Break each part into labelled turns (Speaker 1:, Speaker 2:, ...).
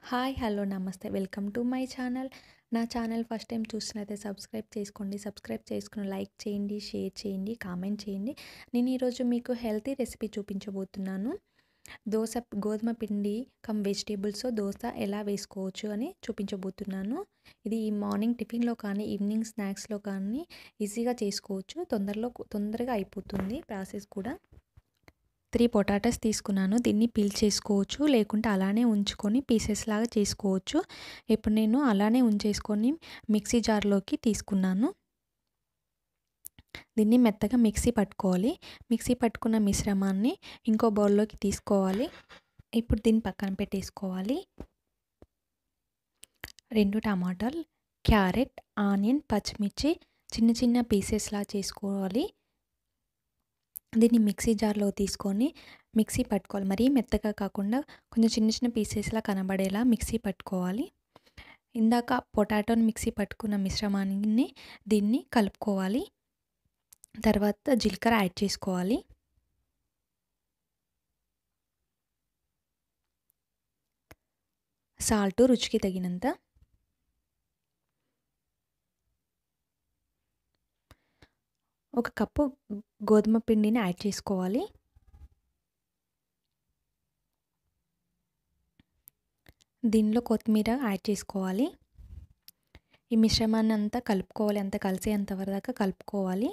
Speaker 1: hi hello నమస్తే welcome to my channel నా channel first time చూసినైతే సబ్స్క్రైబ్ చేసుకోండి సబ్స్క్రైబ్ చేసుకుని లైక్ చేయండి షేర్ చేయండి కామెంట్ చేయండి నేను ఈరోజు మీకు హెల్తీ రెసిపీ చూపించబోతున్నాను దోశ గోధుమ పిండి కమ్ వెజిటేబుల్స్ దోశ ఎలా వేసుకోవచ్చు అని చూపించబోతున్నాను ఇది ఈ మార్నింగ్ టిఫిన్లో కానీ ఈవినింగ్ స్నాక్స్లో కానీ ఈజీగా చేసుకోవచ్చు తొందరలో తొందరగా అయిపోతుంది ప్రాసెస్ కూడా త్రీ పొటాటోస్ తీసుకున్నాను దీన్ని పీల్ చేసుకోవచ్చు లేకుంటే అలానే ఉంచుకొని పీసెస్ లాగా చేసుకోవచ్చు ఇప్పుడు నేను అలానే ఉంచేసుకొని మిక్సీ జార్లోకి తీసుకున్నాను దీన్ని మెత్తగా మిక్సీ పట్టుకోవాలి మిక్సీ పట్టుకున్న మిశ్రమాన్ని ఇంకో బౌల్లోకి తీసుకోవాలి ఇప్పుడు దీన్ని పక్కన పెట్టేసుకోవాలి రెండు టమాటాలు క్యారెట్ ఆనియన్ పచ్చిమిర్చి చిన్న చిన్న పీసెస్లా చేసుకోవాలి దీన్ని మిక్సీ జార్లో తీసుకొని మిక్సీ పట్టుకోవాలి మరీ మెత్తగా కాకుండా కొంచెం చిన్న చిన్న పీసెస్లా కనబడేలా మిక్సీ పట్టుకోవాలి ఇందాక పొటాటోని మిక్సీ పట్టుకున్న మిశ్రమాన్ని దీన్ని కలుపుకోవాలి తర్వాత జీలకర్ర యాడ్ చేసుకోవాలి సాల్ట్ రుచికి తగినంత ఒక కప్పు గోధుమ పిండిని యాడ్ చేసుకోవాలి దీనిలో కొత్తిమీర యాడ్ చేసుకోవాలి ఈ మిశ్రమాన్ని అంతా కలుపుకోవాలి అంతా కలిసేంత వరదాకా కలుపుకోవాలి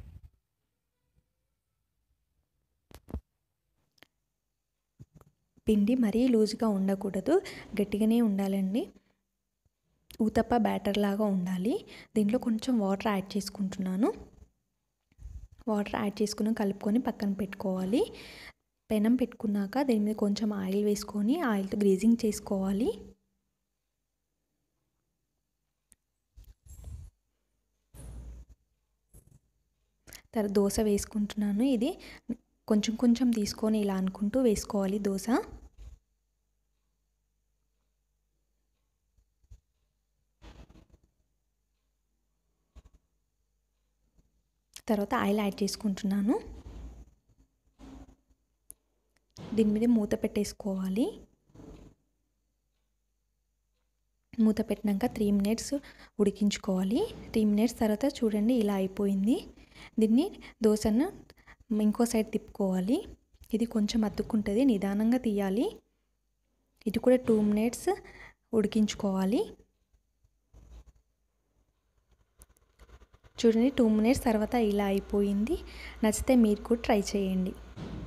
Speaker 1: పిండి మరీ లూజ్గా ఉండకూడదు గట్టిగానే ఉండాలండి ఊతప్ప బ్యాటర్ లాగా ఉండాలి దీంట్లో కొంచెం వాటర్ యాడ్ చేసుకుంటున్నాను వాటర్ యాడ్ చేసుకుని కలుపుకొని పక్కన పెట్టుకోవాలి పెనం పెట్టుకున్నాక దీని మీద కొంచెం ఆయిల్ వేసుకొని ఆయిల్తో గ్రీజింగ్ చేసుకోవాలి తర్వాత దోశ వేసుకుంటున్నాను ఇది కొంచెం కొంచెం తీసుకొని ఇలా అనుకుంటూ వేసుకోవాలి దోశ తర్వాత ఆయిల్ యాడ్ చేసుకుంటున్నాను దీని మీద మూత పెట్టేసుకోవాలి మూత పెట్టినాక త్రీ మినిట్స్ ఉడికించుకోవాలి త్రీ మినిట్స్ తర్వాత చూడండి ఇలా అయిపోయింది దీన్ని దోశను ఇంకో సైడ్ తిప్పుకోవాలి ఇది కొంచెం అతుక్కుంటుంది నిదానంగా తీయాలి ఇది కూడా టూ మినిట్స్ ఉడికించుకోవాలి చూడండి టూ మినిట్స్ తర్వాత ఇలా అయిపోయింది నచ్చితే మీరు కూడా ట్రై చేయండి